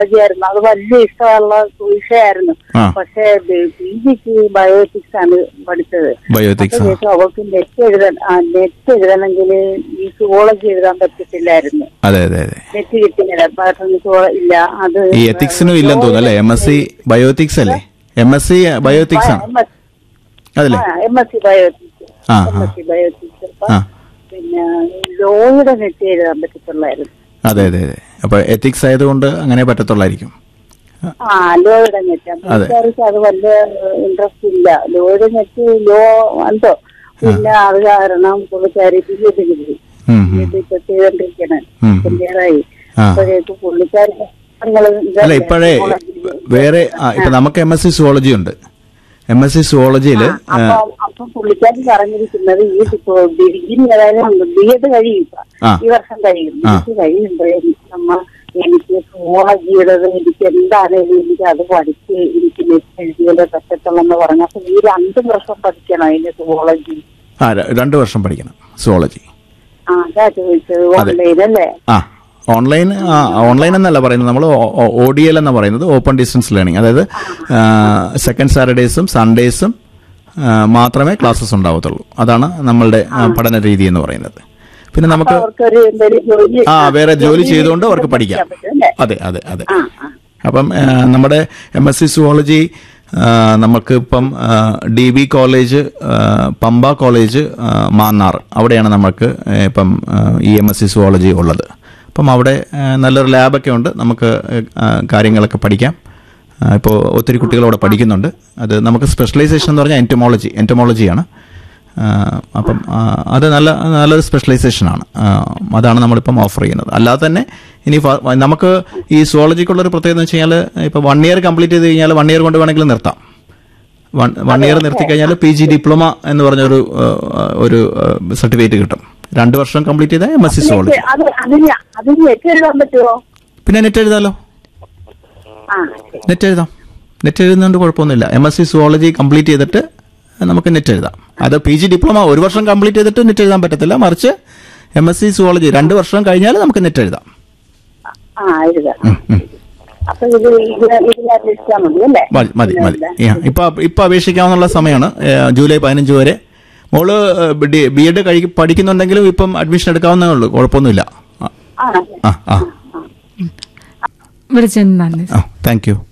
ആയിരുന്നു അത് വലിയ ഇഷ്ടമുള്ള വിഷയമായിരുന്നു ആ. പക്ഷെ പി ജിക്ക് ബയോട്ടിക്സ് ആണ് പഠിച്ചത് ബയോറ്റിക്സ് അപ്പൊ ചോദിച്ചു, അവൾക്ക് നെറ്റ് എഴുതാൻ നെറ്റ് എഴുതണമെങ്കിൽ ഈ സുവോളജി എഴുതാൻ പറ്റത്തില്ലായിരുന്നു അതെ അതെ അതെ നെറ്റ് കിട്ടിയില്ല പാട്ടൊന്നും സുവോ- ഇല്ല അത് ഈ എത്തിക്സിനും ഇല്ലെന്ന് തോന്നുന്നു അല്ലേ എം എസ് സി ബയോറ്റിക്സ് അല്ലേ എം എസ് സി ബയോറ്റിക്സ് ആണ് അതല്ലേ എം എസ് സി ബയോട്ടിക്സ് ആ, എം ആ. എസ് സി ബയോട്ടിക്സ് അപ്പൊ ആ പിന്നെ ലോയുടെ നെറ്റ് എഴുതാൻ പറ്റത്തുള്ളായിരുന്നു അതെ അതെ അതെ അപ്പൊ എത്തിക്സ് ആയതുകൊണ്ട് അങ്ങനെ പറ്റത്തുള്ളായിരിക്കും ആ ലോയുടെ നെറ്റ് അതെ. പുള്ളിക്കാർക്ക് അത് വലിയ ഇൻട്രസ്റ്റ് ഇല്ല ലോയുടെ നെറ്റ് ലോ എന്തോ പിന്നെ അത് കാരണം പുള്ളിക്കാരി പി എച്ച് കിട്ടി ഉം, ഉം. ഇപ്പൊ ചെയ്തോണ്ടിരിക്കണേ ഉം. ക്ലിയറായി ആ. അപ്പോഴേക്ക് പുള്ളിക്കാരി ഞങ്ങള് അല്ല ഇപ്പോഴേ വേറെ ആ, ഇപ്പൊ നമുക്ക് എം എസ് സി സുവോളജി ഉണ്ട് എം എസ് സി സുവോളജിയിൽ അപ്പൊ അപ്പൊ പുള്ളിക്കാരി പറഞ്ഞിരിക്കുന്നത് ഈ ഇപ്പൊ ഡിഗ്രി ഏതായാലും ബി എഡ് കഴിയും ഇപ്പൊ. ആ. ഈ വർഷം കഴിയും ആ. എനിക്ക് കഴിയുമ്പോഴേ നമ്മ എനിക്ക് സുവോളജിയുടെ എനിക്ക് എന്താണേലും എനിക്ക് അത് പഠിച്ച് എനിക്ക് നെറ്റ് എഴുതിയാലേ പറ്റത്തുള്ളെന്ന് പറഞ്ഞു അപ്പൊ ഈ രണ്ടു വർഷം പഠിക്കണം അതിന്റെ സുവോളജി ആ ര- രണ്ട് വർഷം പഠിക്കണം സുവോളജി ആ അതാ ചോദിച്ചത് അതെ. ഓൺലൈൻ അല്ലേ ആ ഓൺലൈൻ ആ ഓൺലൈൻ എന്നല്ല പറയുന്നത് നമ്മൾ ഒ ഡി എൽ എന്ന് പറയുന്നത് ഓപ്പൺ ഡിസ്റ്റൻസ് ലേണിംഗ് അതായത് സെക്കൻഡ് സാറ്റർഡേസും സൺഡേസും മാത്രമേ ക്ലാസ്സസ് ഉണ്ടാവത്തുള്ളൂ അതാണ് നമ്മളുടെ ആ, പഠന രീതി എന്ന് പറയുന്നത് പിന്നെ നമുക്ക് അവർക്കൊരു എന്തെങ്കിലും ജോലി ആ വേറെ ജോലി ചെയ്തുകൊണ്ട് അവർക്ക് പഠിക്കാം പറ്റും അല്ലേ അതെ അതെ അതെ ആ ആ അപ്പം ആ, നമ്മുടെ എം എസ് സി സുവോളജി നമുക്ക് ഇപ്പം ഡി ബി കോളേജ് ആ, പമ്പ കോളേജ് ആ, മാന്നാർ അവിടെയാണ് നമുക്ക് ആ, ഇപ്പം ആ, ഈ എം എസ് സി സുവോളജി ഉള്ളത് അപ്പം അവിടെ ആ, നല്ലൊരു ലാബൊക്കെ ഉണ്ട് നമുക്ക് ആ, കാര്യങ്ങളൊക്കെ പഠിക്കാം ഇപ്പോൾ ഒത്തിരി കുട്ടികൾ അവിടെ പഠിക്കുന്നുണ്ട് അത് നമുക്ക് സ്പെഷ്യലൈസേഷൻ എന്ന് പറഞ്ഞാൽ എൻറ്റമോളജി എൻറ്റമോളജിയാണ് ആ, അപ്പം ആ, അത് നല്ല നല്ലൊരു സ്പെഷ്യലൈസേഷനാണ് ആ, അതാണ് നമ്മളിപ്പം ഓഫർ ചെയ്യുന്നത് അല്ലാതെ തന്നെ ഇനി ഫ- നമുക്ക് ഈ സുവോളജിക്കുള്ളൊരു പ്രത്യേകത എന്ന് വെച്ച് കഴിഞ്ഞാൽ ഇപ്പോൾ വൺ ഇയർ കംപ്ലീറ്റ് ചെയ്ത് കഴിഞ്ഞാൽ വൺ ഇയർ കൊണ്ട് വേണമെങ്കിലും നിർത്താം വൺ വൺ ഇയർ നിർത്തി കഴിഞ്ഞാൽ പി ജി ഡിപ്ലോമ എന്ന് പറഞ്ഞൊരു ആ, ഒരു സർട്ടിഫിക്കറ്റ് കിട്ടും രണ്ട് വർഷം കംപ്ലീറ്റ് ചെയ്താൽ എം എസ് സി സുവോളജി അത് അതിന് അതിന് നെറ്റ് എഴുതാൻ പറ്റുമോ പിന്നെ നെറ്റ് എഴുതാലോ ആ നെറ്റ് എഴുതാം നെറ്റ് എഴുതുന്നതുകൊണ്ട് കുഴപ്പമൊന്നുമില്ല M S C zoology complete ചെയ്തിട്ട് നമുക്ക് നെറ്റ് എഴുതാം അത് പി ജി ഡിപ്ലോമ ഒരു വർഷം കംപ്ലീറ്റ് ചെയ്തിട്ട് നെറ്റ് എഴുതാൻ പറ്റത്തില്ല മറിച്ച് എം എസ് സി സുവോളജി രണ്ട് വർഷം കഴിഞ്ഞാൽ നമുക്ക് നെറ്റ് എഴുതാം ആ എഴുതാം ഉം, ഉം. അപ്പൊ ഇത് ഇതിൽ ഇതിൽ അന്വേഷിച്ചാൽ മതി അല്ലേ മതി മതി മതി Yeah. ഇപ്പൊ ഇപ്പൊ അപേക്ഷിക്കാവുന്ന സമയമാണ് ഏഹ്, ജൂലൈ പതിനഞ്ച് വരെ മോള് ബി എഡ് കഴി പഠിക്കുന്നുണ്ടെങ്കിലും ഇപ്പം അഡ്മിഷൻ എടുക്കാവുന്നേ ഉള്ളൂ കുഴപ്പമൊന്നുമില്ല ആ, ആ ആ ആ വിളിച്ചതിന് നന്ദി ആ താങ്ക് യു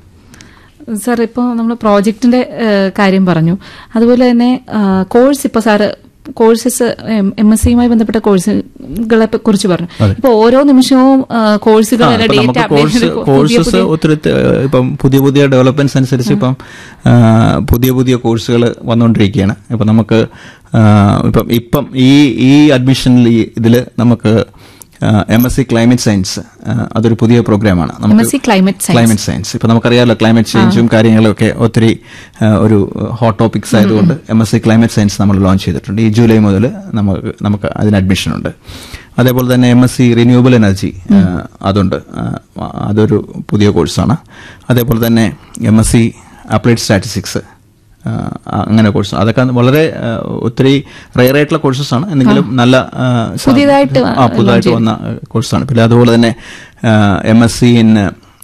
സാർ ഇപ്പോൾ നമ്മൾ പ്രോജക്റ്റിന്റെ ഏഹ്, കാര്യം പറഞ്ഞു അതുപോലെ തന്നെ കോഴ്സ് ഇപ്പോൾ സാറ് കോഴ്സസ് എം എസ് സിയുമായി ബന്ധപ്പെട്ട കോഴ്സുകളെ കുറിച്ച് പറഞ്ഞു അതെ. ഇപ്പോൾ ഓരോ നിമിഷവും ആ, കോഴ്സുകൾ ഇപ്പൊ നമുക്ക് കോഴ്സ് കോഴ്സസ് ഒത്തിരി ത- ഇപ്പം പുതിയ പുതിയ ഡെവലപ്മെന്റ്സ് അനുസരിച്ച് ഇപ്പം ആ, പുതിയ പുതിയ കോഴ്സുകൾ വന്നുകൊണ്ടിരിക്കുകയാണ് ഇപ്പം നമുക്ക് ആ, ഇപ്പം ഇപ്പം ഈ ഈ അഡ്മിഷനിൽ ഇതിൽ നമുക്ക് M S C climate science അതൊരു പുതിയ പ്രോഗ്രാമാണ് MSc Climate Science. Climate science ഇപ്പൊ നമുക്കറിയാലോ ക്ലൈമറ്റ് ചേഞ്ചും കാര്യങ്ങളൊക്കെ ഒത്തിരി ആ, ഒരു ഹോട്ട് ടോപ്പിക്സ് ആയതുകൊണ്ട് M S C climate science നമ്മൾ ലോഞ്ച് ചെയ്തിട്ടുണ്ട് ഈ ജൂലൈ മുതൽ നമുക്ക് നമുക്ക് അതിന് അഡ്മിഷൻ ഉണ്ട് അതേപോലെ തന്നെ M S C renewable energy അതുണ്ട് ആ, അതൊരു പുതിയ കോഴ്സാണ് അതേപോലെ തന്നെ M S C applied statistics അങ്ങനെ കോഴ്സ് അതൊക്കെ വളരെ ആ, ഒത്തിരി റയർ ആയിട്ടുള്ള കോഴ്സസ് ആണ് എന്തെങ്കിലും നല്ല ആ, സാ- പുതിയതായിട്ട് ആ പുതുതായിട്ട് വന്ന കോഴ്സാണ് പിന്നെ അതുപോലെ തന്നെ M S C in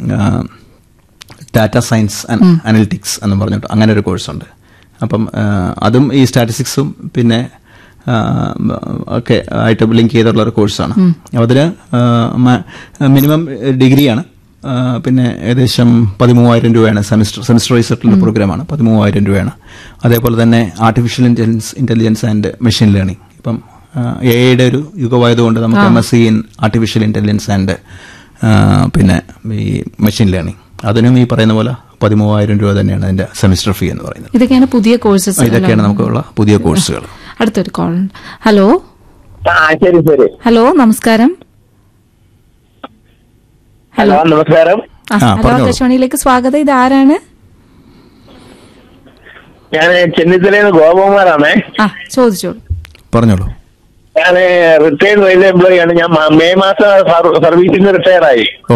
data science analytics എന്ന് പറഞ്ഞിട്ട് അങ്ങനെ ഒരു കോഴ്സുണ്ട് അപ്പം ആ, അതും ഈ സ്റ്റാറ്റിസ്റ്റിക്സും പിന്നെ ആ, ഒക്കെ ആയിട്ട് ലിങ്ക് ചെയ്തിട്ടുള്ള ഒരു കോഴ്സാണ് അപ്പോൾ അതിന് മിനിമം ഡിഗ്രിയാണ് ആ, പിന്നെ ഏകദേശം പതിമൂവായിരം രൂപയാണ് സെമിസ്റ്റർ സെമിസ്റ്റർ വൈസ് ആയിട്ടുള്ള പ്രോഗ്രാമാണ് പതിമൂവായിരം രൂപയാണ് അതേപോലെ തന്നെ artificial intelligence intelligence and machine learning ഇപ്പം എ ഐയുടെ ഒരു യുഗമായതുകൊണ്ട് നമുക്ക് M S C in artificial intelligence and പിന്നെ ഈ മെഷീൻ ലേണിംഗ് അതിനും ഈ പറയുന്ന പോലെ പതിമൂവായിരം രൂപ തന്നെയാണ് അതിന്റെ സെമിസ്റ്റർ ഫീ എന്ന് പറയുന്നത് ഇതൊക്കെയാണ് പുതിയ കോഴ്സസ് ഇതൊക്കെയാണ് നമുക്കുള്ള പുതിയ കോഴ്സുകൾ അടുത്തൊരു കോൾ ഹലോ ആ ശരി ശരി ഹലോ നമസ്കാരം ഹലോ നമസ്കാരം ആ, ആ, ഹലോ പറഞ്ഞോളൂ. ആകാശവാണിയിലേക്ക് സ്വാഗതം ഇത് ആരാണ് ഞാൻ ചെന്നിത്തലയിൽ നിന്ന് ഗോപകുമാറാണേ ആ ചോദിച്ചോളൂ പറഞ്ഞോളൂ ഞാൻ റിട്ടയർഡ് റെയിൽവേ എംപ്ലോയി ആണ് ഞാൻ മ- മെയ് മാസം സർ- സർവീസിൽ നിന്ന് റിട്ടയർ ആയി ഓ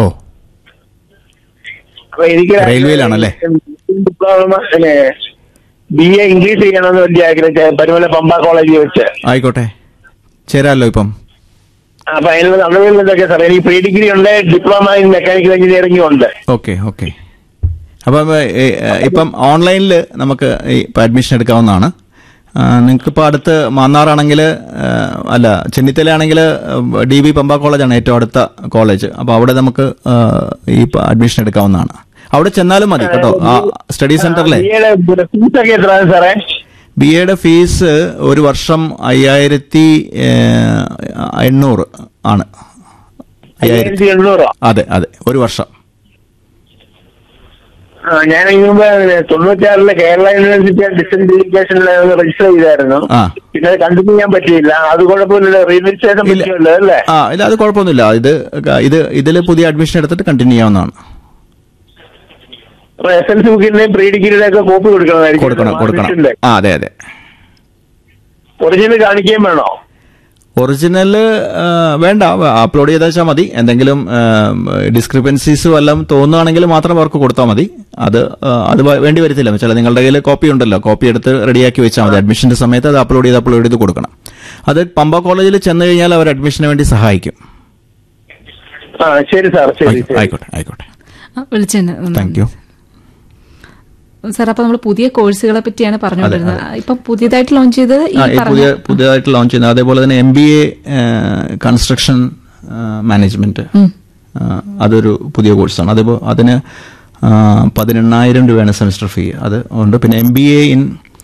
അപ്പൊ എനിക്ക് റെയിൽവേയിലാണല്ലേ? ഡിപ്ലോമ ബി എ ഇംഗ്ലീഷ് ചെയ്യണമെന്ന് വലിയ ആഗ്രഹിച്ച പരുമല പമ്പ കോളേജിൽ വെച്ച് ആയിക്കോട്ടെ ചേരാമല്ലോ ഇപ്പം അപ്പൊ അതിനുള്ള നടപടികൾ എന്തൊക്കെ സാർ എനിക്ക് പ്രീ ഡിഗ്രി ഉണ്ട് ഡിപ്ലോമ ഇൻ മെക്കാനിക്കൽ എഞ്ചിനീയറിംഗും ഉണ്ട് ഓക്കെ ഓക്കെ അപ്പം ഏ, ഏ, ഇപ്പം ഓൺലൈനിൽ നമുക്ക് ഈ ഇപ്പം അഡ്മിഷൻ എടുക്കാവുന്നതാണ് നിങ്ങൾക്ക് ഇപ്പോൾ അടുത്ത് മാന്നാറാണെങ്കിൽ അല്ല ചെന്നിത്തലയാണെങ്കിൽ ഡി ബി പമ്പ കോളേജാണ് ഏറ്റവും അടുത്ത കോളേജ് അപ്പോൾ അവിടെ നമുക്ക് ആ, ഈ അഡ്മിഷൻ എടുക്കാവുന്നതാണ് അവിടെ ചെന്നാലും മതി കേട്ടോ ആ സ്റ്റഡി സെന്ററിലെ ബിഎയുടെ ഫീസ് ഒക്കെ എത്രയാണ് സാറേ ബി എയുടെ ഫീസ് ഒരു വർഷം അയ്യായിരത്തി ഏ, എണ്ണൂറ് ആണ് അയ്യായിരത്തി അയ്യായിരത്തി എണ്ണൂറോ അതെ അതെ ഒരു വർഷം ആ, ഞാൻ ഇതിനു മുമ്പ് തൊണ്ണൂറ്റിയാറിലെ കേരള യൂണിവേഴ്സിറ്റി ഡിസ്റ്റൻസ് എഡ്യൂക്കേഷനിൽ രജിസ്റ്റർ ചെയ്തായിരുന്നു ആ. പിന്നെ അത് കണ്ടിന്യൂ ചെയ്യാൻ പറ്റിയില്ല അത് കുഴപ്പമില്ല റീരജിസ്ട്രേഷൻ ഇല്ല. പറ്റുമല്ലോ അല്ലേ ആ ഇല്ല അത് കുഴപ്പമൊന്നുമില്ല ഇത് ഇത് ഇതിൽ പുതിയ അഡ്മിഷൻ എടുത്തിട്ട് കണ്ടിന്യൂ ചെയ്യാവുന്നതാണ് അപ്പൊ എസ് എൽ സി ബുക്കിന്റെയും പ്രീ ഡിഗ്രിയുടെ ഒക്കെ കോപ്പി കൊടുക്കണമായിരിക്കും കൊടുക്കണം കൊടുക്കണം ആ അതെ അതെ ഒറിജിനൽ കാണിക്കുകയും വേണോ ഒറിജിനൽ വേണ്ട അപ്ലോഡ് ചെയ്താൽ വെച്ചാൽ മതി എന്തെങ്കിലും ഡിസ്ക്രിപ്പൻസീസ് വല്ലതും തോന്നുകയാണെങ്കിൽ മാത്രം അവർക്ക് കൊടുത്താൽ മതി അത് ആ, അത് വ- വേണ്ടി വരത്തില്ല എന്ന് വെച്ചാൽ നിങ്ങളുടെ കയ്യിൽ കോപ്പി ഉണ്ടല്ലോ കോപ്പി എടുത്ത് റെഡിയാക്കി വെച്ചാൽ മതി അഡ്മിഷന്റെ സമയത്ത് അത് അപ്ലോഡ് ചെയ്ത് അപ്ലോഡ് ചെയ്ത് കൊടുക്കണം അത് പമ്പ കോളേജിൽ ചെന്ന് കഴിഞ്ഞാൽ അവർ അഡ്മിഷന് വേണ്ടി സഹായിക്കും ആ ശരി സാർ ശരി ആയിക്കോട്ടെ ശരി ആയിക്കോട്ടെ ആയിക്കോട്ടെ വിളിച്ചതിന് താങ്ക് യു സാർ അപ്പൊ നമ്മൾ പുതിയ കോഴ്സുകളെ പറ്റിയാണ് പറഞ്ഞുകൊണ്ടിരുന്നത് ഇപ്പൊ പുതിയതായിട്ട് ലോഞ്ച് ചെയ്തത് ഈ ആ, ഈ പറഞ്ഞ പുതിയ പുതിയതായിട്ട് ലോഞ്ച് ചെയ്യുന്നത് അതേപോലെ തന്നെ M B A construction management അതൊരു പുതിയ കോഴ്സാണ് അതേപോലെ അതിന് ആ, പതിനെണ്ണായിരം രൂപയാണ് സെമിസ്റ്റർ ഫീ അത് ഉണ്ട് പിന്നെ M B A in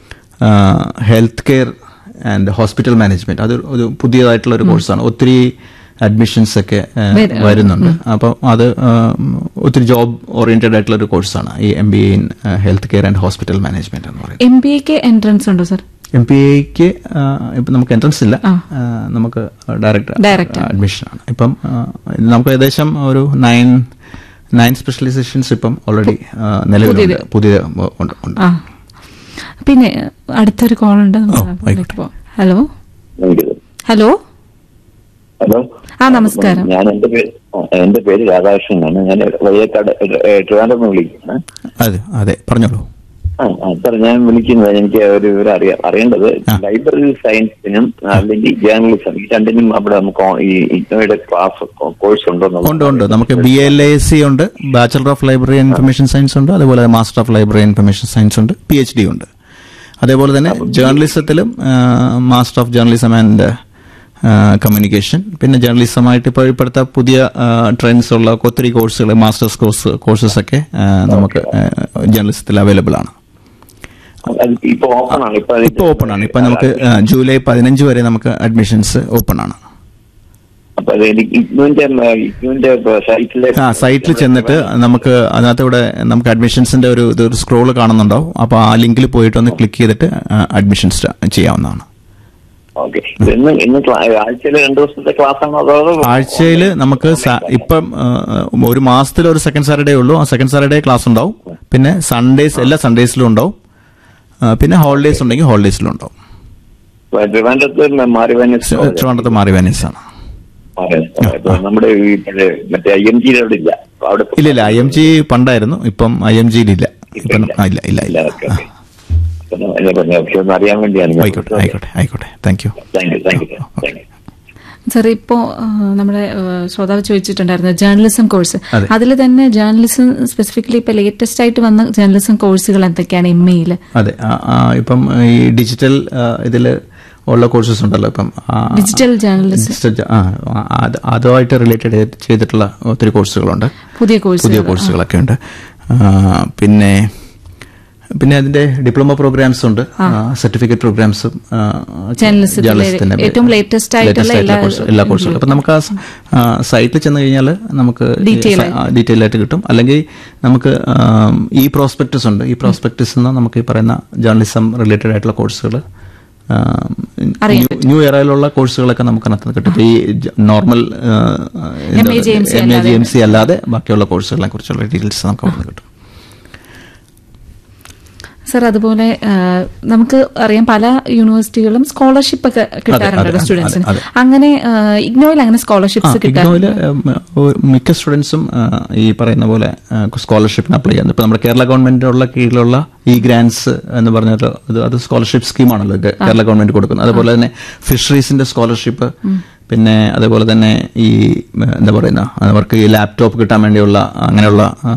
health care and hospital management അത് ഒരു പുതിയതായിട്ടുള്ള ഒരു കോഴ്സാണ് ഒത്തിരി അഡ്മിഷൻസ് ഒക്കെ ആ, വരും. വരുന്നുണ്ട് അപ്പം അത് ആ, ഒത്തിരി ജോബ് ഓറിയന്റഡ് ആയിട്ടുള്ള ഒരു കോഴ്സാണ് ഈ M B A in health care and hospital management എന്ന് പറയുന്നത് എം ബി എക്ക് എൻട്രൻസ് ഉണ്ടോ സാർ എം പി എക്ക് ഇപ്പം നമുക്ക് എൻട്രൻസ് ഇല്ല ആ. ആ, നമുക്ക് ഡയറക്റ്റ് Direct. അഡ്മിഷൻ ആണ് ഇപ്പം ആ, ഇത് നമുക്ക് ഏകദേശം ഒരു നയൻ നയൻ സ്പെഷ്യലൈസേഷൻസ് ഇപ്പം ഓൾറെഡി നിലവിലുണ്ട് പുതിയത്. പുതിയ ഉണ്ട് ഉണ്ട് ആ പിന്നെ അടുത്തൊരു കോൾ ഉണ്ട് നമുക്ക് ഓ, അതിലേക്ക് ആയിക്കോട്ടെ. പോവാം. ഹലോ ഹലോ ഹലോ ആ, നമസ്കാരം. ഞാൻ എന്റെ പേര് ആ, എന്റെ പേര് രാധാകൃഷ്ണനാണ് ഞാൻ വയ്യക്കാട് ട്രിവാൻഡ്രം വിളിക്കുന്നത് അതെ അതെ പറഞ്ഞോളൂ ആ ആ, സാർ ഞാൻ വിളിക്കുന്നത് എനിക്ക് ഒരു വിവരം അറിയാം അറിയേണ്ടത് ആ. ലൈബ്രറി സയൻസിനും അല്ലെങ്കിൽ ജേർണലിസം ഈ രണ്ടിനും അവിടെ നമുക്ക് ഓ- ഈ ഇഗ്നോയുടെ ക്ലാസ് കോഴ്സ് ഉണ്ടോ ഉണ്ട് ഉണ്ട് നമുക്ക് ബി എൽ എ സി ഉണ്ട് bachelor of library and information science ഉണ്ട് അതുപോലെ master of library and information science ഉണ്ട് പി എച്ച് ഡി ഉണ്ട് അതേപോലെ തന്നെ ജേർണലിസത്തിലും master of journalism and communication പിന്നെ ജേർണലിസമായിട്ട് ഇപ്പോൾ ഇപ്പോഴത്തെ പുതിയ ട്രെൻഡ്സ് ഉള്ള ഒത്തിരി കോഴ്സുകൾ മാസ്റ്റേഴ്സ് കോഴ്സ് കോഴ്സസ് ഒക്കെ ആ, നമുക്ക് ജേർണലിസത്തിൽ അവൈലബിൾ ആണ് ഇപ്പൊ ഓപ്പൺ ആണ് ഇപ്പൊ ഇപ്പോൾ ഓപ്പൺ ആണ് ഇപ്പൊ നമുക്ക് ആ, ജൂലൈ പതിനഞ്ച് വരെ നമുക്ക് അഡ്മിഷൻസ് ഓപ്പൺ ആണ് അപ്പൊ അത് എനിക്ക് ഇഗ്നുവിന്റെ ഇഗ്നുവിന്റെ സൈറ്റിലെ ആ സൈറ്റിൽ ചെന്നിട്ട് നമുക്ക് അതിനകത്ത് ഇവിടെ നമുക്ക് അഡ്മിഷൻസിന്റെ ഒരു ഇതൊരു സ്ക്രോൾ കാണുന്നുണ്ടാവും അപ്പോൾ ആ ലിങ്കിൽ പോയിട്ട് ഒന്ന് ക്ലിക്ക് ചെയ്തിട്ട് അഡ്മിഷൻ ചെയ്യാവുന്നതാണ് ഓക്കെ ഇന്ന് ഇന്ന് ആഴ്ചയിൽ രണ്ടു ദിവസത്തെ ക്ലാസ് ആണോ അതോ ആഴ്ചയിൽ നമുക്ക് സ- ഇപ്പം ആ, ഒരു മാസത്തിൽ ഒരു സെക്കൻഡ് സാറ്റർഡേ ഉള്ളൂ ആ സെക്കൻഡ് സാറ്റർഡേ ക്ലാസ് ഉണ്ടാവും പിന്നെ സൺഡേസ് എല്ലാ സൺഡേസിലും ഉണ്ടാവും ആ, പിന്നെ ഹോളിഡേസ് ഉണ്ടെങ്കിൽ ഹോളിഡേസിലും ഉണ്ടാവും ട്രിവാൻഡ്രത്ത് മാറിവാനി ട്രിവാൻഡ്രത്ത് മാറി വെനീസ് ആണ് നമ്മുടെ ഈ മറ്റേ മറ്റേ ഐ എം ജിയിൽ അവിടെ ഇല്ല അപ്പൊ അവിടെ ഇല്ല ഇല്ല ഐ എം ജി പണ്ടായിരുന്നു ഇപ്പം ഐ എം ജിയിലില്ല ഇപ്പം ആ, ഇല്ല ഇല്ല ഇല്ല ഓക്കെ ഓക്കെ എന്നെ പറഞ്ഞു പക്ഷെ ഒന്ന് അറിയാൻ വേണ്ടിയാണ് ഞാൻ ആയിക്കോട്ടെ ആയിക്കോട്ടെ ആയിക്കോട്ടെ thank you thank you thank you thank you sir ഇപ്പോ ആ, നമ്മുടെ ആ, ശ്രോതാവ് ചോദിച്ചിട്ടുണ്ടായിരുന്നു ജേർണലിസം കോഴ്സ് അതെ. അതിൽ തന്നെ ജേർണലിസം സ്പെസിഫിക്കലി ഇപ്പൊ ലേറ്റസ്റ്റ് ആയിട്ട് വന്ന ജേർണലിസം കോഴ്സുകൾ എന്തൊക്കെയാണ് എം എയിൽ അതെ ആ, ആ, ഇപ്പം ഈ ഡിജിറ്റൽ ഇതിൽ ഉള്ള കോഴ്സസ് ഉണ്ടല്ലോ ഇപ്പം ആ, ഡിജിറ്റൽ ജേർണലിസം ഡിജിറ്റൽ ജ- ആ, അത് അതുമായിട്ട് റിലേറ്റഡ് ചെയ്തിട്ടുള്ള ഒത്തിരി കോഴ്സുകളുണ്ട് പുതിയ കോഴ്സുകൾ പുതിയ കോഴ്സുകളൊക്കെ ഉണ്ട് ആ, പിന്നെ പിന്നെ അതിന്റെ ഡിപ്ലോമ പ്രോഗ്രാംസ് ഉണ്ട് സർട്ടിഫിക്കറ്റ് പ്രോഗ്രാംസും Journalism ത്തിലെ ഏറ്റവും latest ആയിട്ടുള്ള എല്ലാ- എല്ലാ കോഴ്സുകളും അപ്പൊ നമുക്ക് ആ സൈറ്റിൽ ചെന്ന് കഴിഞ്ഞാൽ നമുക്ക് Detail ഡീറ്റെയിൽ ആയിട്ട് കിട്ടും അല്ലെങ്കിൽ നമുക്ക് ഈ പ്രോസ്പെക്ടസ് ഉണ്ട് ഈ പ്രോസ്പെക്ടസ് നിന്ന് നമുക്ക് ഈ പറയുന്ന ജേർണലിസം റിലേറ്റഡ് ആയിട്ടുള്ള കോഴ്സുകൾ അറിയാൻ ന്യൂ ഇയറയിലുള്ള കോഴ്സുകളൊക്കെ നമുക്ക് അതിനകത്ത് കിട്ടും ഈ normal MA JMC M A അല്ലാതെ. ജി എം സി അല്ലാതെ ബാക്കിയുള്ള കോഴ്സുകളെ കുറിച്ചുള്ള ഡീറ്റെയിൽസ് നമുക്ക് അവിടെ കിട്ടും സർ അതുപോലെ ആ, നമുക്ക് അറിയാം പല യൂണിവേഴ്സിറ്റികളും സ്കോളർഷിപ്പ് ഒക്കെ കിട്ടാറുണ്ടല്ലോ അതെ, സ്റ്റുഡൻസിന് അതെ, അങ്ങനെ ആ, ഇഗ്നോയിൽ അങ്ങനെ സ്കോളർഷിപ്സ് ഇഗ്നോയില് കിട്ടാറുണ്ട് മിക്ക സ്റ്റുഡൻസും ഈ പറയുന്ന പോലെ സ്കോളർഷിപ്പിന് അപ്ലൈ ചെയ്യുന്നത് ഇപ്പൊ നമ്മുടെ കേരള ഗവൺമെന്റിനുള്ള കീഴിലുള്ള ഈ ഗ്രാൻസ് എന്ന് പറഞ്ഞൊരു ഇത് അത് സ്കോളർഷിപ്പ് സ്കീമാണല്ലോ ഇത് കേരള ഗവൺമെന്റ് കൊടുക്കുന്നത് അതുപോലെ തന്നെ ഫിഷറീസിന്റെ സ്കോളർഷിപ്പ് പിന്നെ അതേപോലെ തന്നെ ഈ ഏഹ്, എന്താ പറയുന്ന അവർക്ക് ഈ ലാപ്ടോപ്പ് കിട്ടാൻ വേണ്ടിയുള്ള അങ്ങനെയുള്ള ആ,